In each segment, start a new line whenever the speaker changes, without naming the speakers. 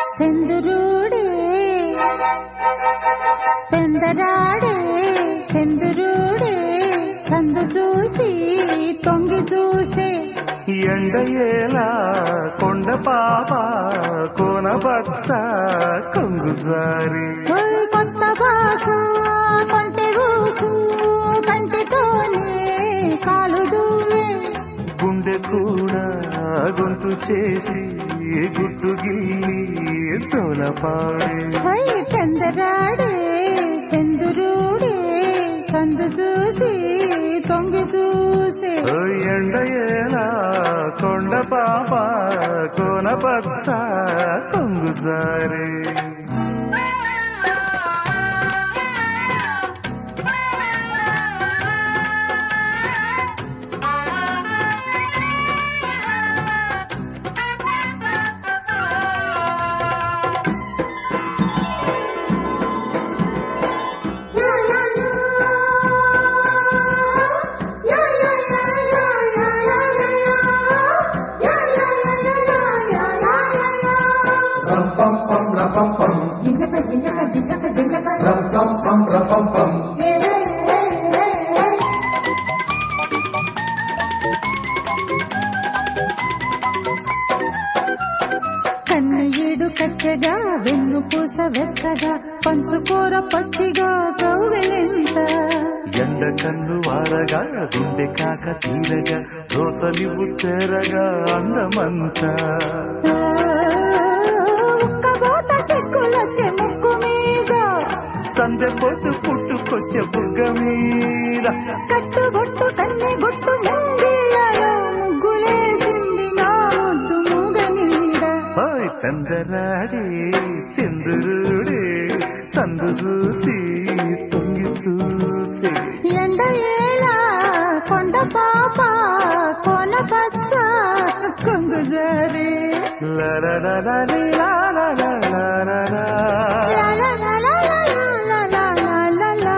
సెందురుడే పెందరాడే సెందురుడే సందు చూసి తొంగి చూసే
ఎండయేలా కొండ పాప కోన బత్స కొంగు జారి
ఓయ్ కొత్త బాస కొంటె ఊసు కంటితోనే కాలు దువ్వే
గుండె కూడా గొంతు చేసి గుట్టు గిల్లి చోలపాడే
ఓయ్ పెందరాడే సెందురుడే సందు చూసి తొంగి చూసే
ఓ ఎండయేలా కొండ పాప కోన బత్స కొంగు జారి
రం పం పం ర పం పం
జింజక జింజక జింజక జింజక
రం పం పం ర పం పం
ఏ ఏ ఏ ఏ
కన్నయ్యేడు కచ్చగా వెన్ను పూస వెచ్చగా పంచుకోర పచ్చిగా కౌగలెంత
ఎండ కన్ను వారగా గుండె కాక తీరగా రోచలివు తెరగా అందమంతా
ఆ, ఉక్కబోత సిక్కులొచ్చే ముక్కు మీద
సందె పొద్దు పుట్టుకొచ్చే బుగ్గ మీద
కట్టుబొట్టు కన్నె గుట్టు ముంగిళ్ళలో ముగ్గులేసింది నా ముద్దు మూగ నీడ
ఓయ్ పెందరాడే సింధురుడే సందు చూసి తొంగి చూసి
ఎండ ఏలా కొండ పాప కొన పచ్చ కొంగు జారే
లలలలలి లాలలలలలా.
లా లా లా లా లా లా లా లా లా లా.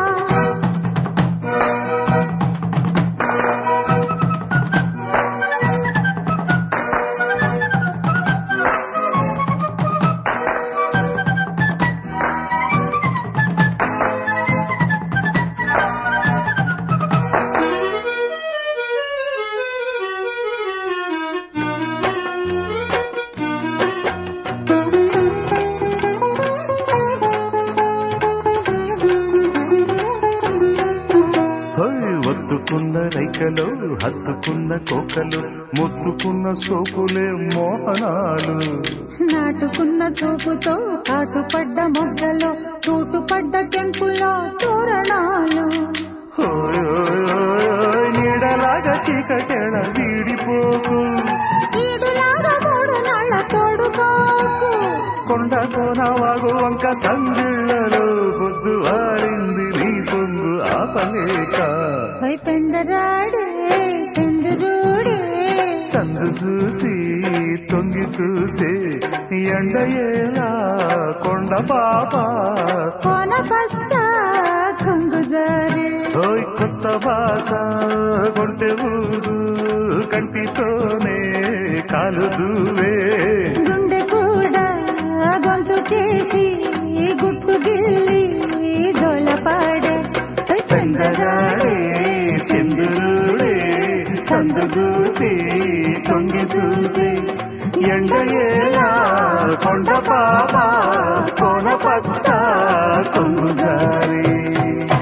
ఓయ్ ఒత్తుకున్న రైకలో హత్తుకున్న కోకలు ముత్తుకున్న సోపులే మోహనాలు
నాటుకున్న చూపుతో కాటుపడ్డ మొగ్గలో తూటుపడ్డ కెంపులో తోరణాలు
ఓయ్ ఓయ్ ఓయ్ ఓయ్ నీడలాగా చీకటెళ వీడిపోకు
ఈడులాగా మూడు నాళ్ళ తోడుకోకు
కొండ కోన వాగు వంక సందిళ్ళలో పొద్దు వారింది నీ పొంగు ఆపలేక
పై పెందరాడే సెందురుడే
సందు చూసి తొంగి చూసి ఎండయేలా కొండ పాప
కోన పచ్చ కొంగు జారే
ఓయ్ కొత్త భాష కొంటె ఊసు కంటితోనే కాలు దూవే
గుండె కూడా గొంతు చేసి గుట్టు గిల్లి జోలపాడే పై
పెందగాడే సింధురుడే సందు చూసి తొంగి చూసి ఎండయేలా కొండ పాప కోన పచ్చ కొంగు జారి